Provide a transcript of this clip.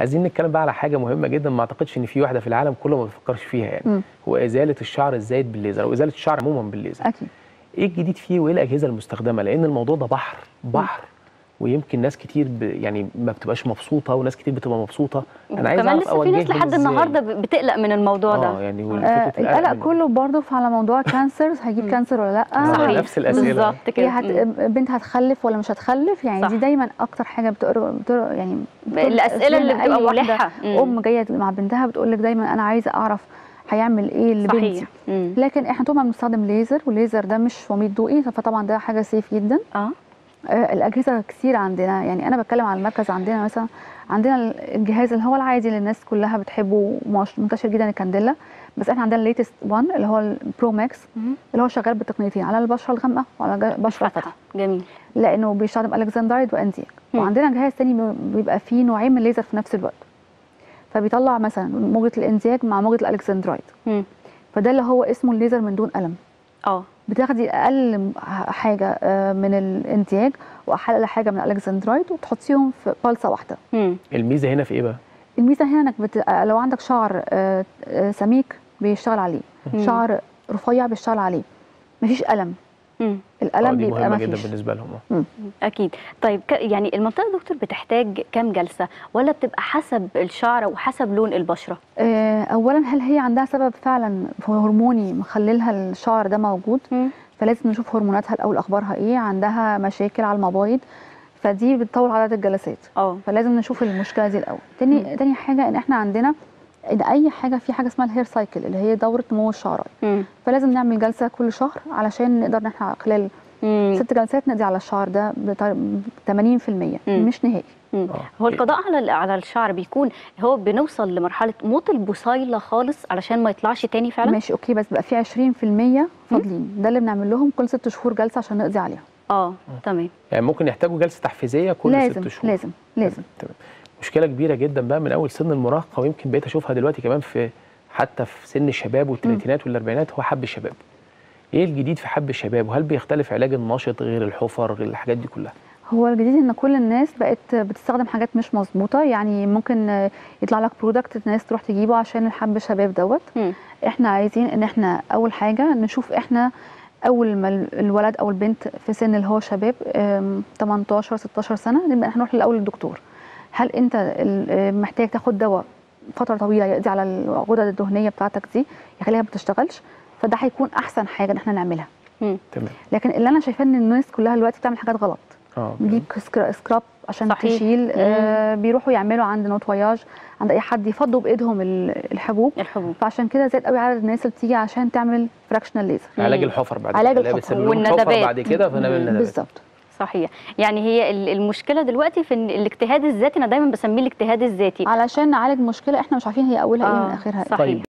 عايزين نتكلم بقى على حاجه مهمه جدا ما اعتقدش ان في واحده في العالم كله ما بيفكرش فيها يعني مم. هو ازاله الشعر الزايد بالليزر او ازاله الشعر عموما بالليزر اكيد ايه الجديد فيه وايه الاجهزه المستخدمه لان الموضوع ده بحر بحر ويمكن ناس كتير ب... يعني ما بتبقاش مبسوطه وناس كتير بتبقى مبسوطه انا عايز كمان اعرف لسه في ناس أوجههم لحد إزاي. النهارده ب- بتقلق من الموضوع اه ده يعني آه وفكره القلق منه. كله برضه على موضوع كانسر هيجيب كانسر ولا لا صحيح. صحيح. نفس الأسئلة. بالظبط هي كده هت... مم. بنت هتخلف ولا مش هتخلف يعني صح. دي دايما اكتر حاجه بتقر... بتقر... يعني بتقر- الاسئله اللي أي بتبقى واحدة ملحه مم. ام جايه مع بنتها بتقول لك دايما انا عايزه اعرف هيعمل ايه لبنتي صحيح مم. لكن احنا طول ما بنستخدم ليزر والليزر ده مش وميض ضوئي فطبعا ده حاجه سيف جدا اه آه، الاجهزه كتير عندنا يعني انا بتكلم على المركز عندنا مثلا عندنا الجهاز اللي هو العادي اللي الناس كلها بتحبه ومش- منتشر جدا الكانديلا بس احنا عندنا الليتست وان اللي هو البرو ماكس مم. اللي هو شغال بالتقنيتين على البشره الغامقه وعلى الج- البشره الفاتحه فتحه جميل لانه بيستخدم الكسندرايد وانتيك مم. وعندنا جهاز تاني بيبقى فيه نوعين من الليزر في نفس الوقت فبيطلع مثلا موجه الانزياج مع موجه الالكسندرايد مم. فده اللي هو اسمه الليزر من دون الم اه بتاخدي اقل حاجه آه، من الانتياج واقل حاجه من الالكسندرايد وتحطيهم في بالصه واحده مم. الميزه هنا في ايه بقى الميزه هنا انك بت... آه، لو عندك شعر آه، آه، سميك بيشتغل عليه مم. شعر رفيع بيشتغل عليه مفيش الم مم. آه، الالم دي بيبقى مهمه جدا مفيش بالنسبه لهم آه. اكيد طيب ك- يعني المنطقه يا دكتور بتحتاج كام جلسه ولا بتبقى حسب الشعر وحسب لون البشره آه، اولا هل هي عندها سبب فعلا هرموني مخللها الشعر ده موجود مم. فلازم نشوف هرموناتها الاول اخبارها ايه عندها مشاكل على المبايض فدي بتطول عدد الجلسات اه فلازم نشوف المشكله دي الاول تاني تاني حاجه ان احنا عندنا ان اي حاجه في حاجه اسمها الهير سايكل اللي هي دوره نمو الشعرايه مم. فلازم نعمل جلسه كل شهر علشان نقدر ان احنا خلال مم. ست جلسات نقضي على الشعر ده ب 80% مم. مش نهائي مم. آه. هو القضاء على ال- على الشعر بيكون هو بنوصل لمرحله موت البصيله خالص علشان ما يطلعش تاني فعلا ماشي اوكي بس بقى في 20% فاضلين ده اللي بنعمل لهم كل ست شهور جلسه عشان نقضي عليهم اه تمام يعني ممكن يحتاجوا جلسه تحفيزيه كل لازم ست شهور لازم لازم تمام مشكله كبيره جدا بقى من اول سن المراهقه ويمكن بقيت اشوفها دلوقتي كمان في حتى في سن الشباب والثلاثينات والاربعينات هو حب الشباب ايه الجديد في حب الشباب وهل بيختلف علاج النشط غير الحفر غير الحاجات دي كلها هو الجديد ان كل الناس بقت بتستخدم حاجات مش مظبوطه يعني ممكن آه، يطلع لك برودكت الناس تروح تجيبه عشان الحب شباب دوت مم. احنا عايزين ان احنا اول حاجه نشوف احنا اول ما ال- الولد او البنت في سن اللي هو شباب آم، 18 16 سنه نبدا احنا نروح الاول للدكتور هل انت ال- آه، محتاج تاخد دواء فتره طويله يقضي على الغدد الدهنيه بتاعتك دي يخليها ما بتشتغلش فده هيكون احسن حاجه ان احنا نعملها مم. تمام لكن اللي انا شايفاه ان الناس كلها دلوقتي بتعمل حاجات غلط اه بيجيب سكرا- سكراب عشان صحيح. تشيل آه بيروحوا يعملوا عند نوتواياج عند اي حد يفضوا بايدهم ال- الحبوب الحبوب فعشان كده زاد قوي عدد الناس اللي بتيجي عشان تعمل فراكشنال ليزر علاج مم. الحفر بعد علاج كده. لا، الحفر بيسببوا والندبات. حفر بعد كده فنعمل مم. ندبات بالظبط صحيح يعني هي ال- المشكله دلوقتي في إن الاجتهاد الذاتي انا دايما بسميه الاجتهاد الذاتي علشان نعالج مشكله احنا مش عارفين هي اولها ايه من آه، اخرها ايه صحيح طيب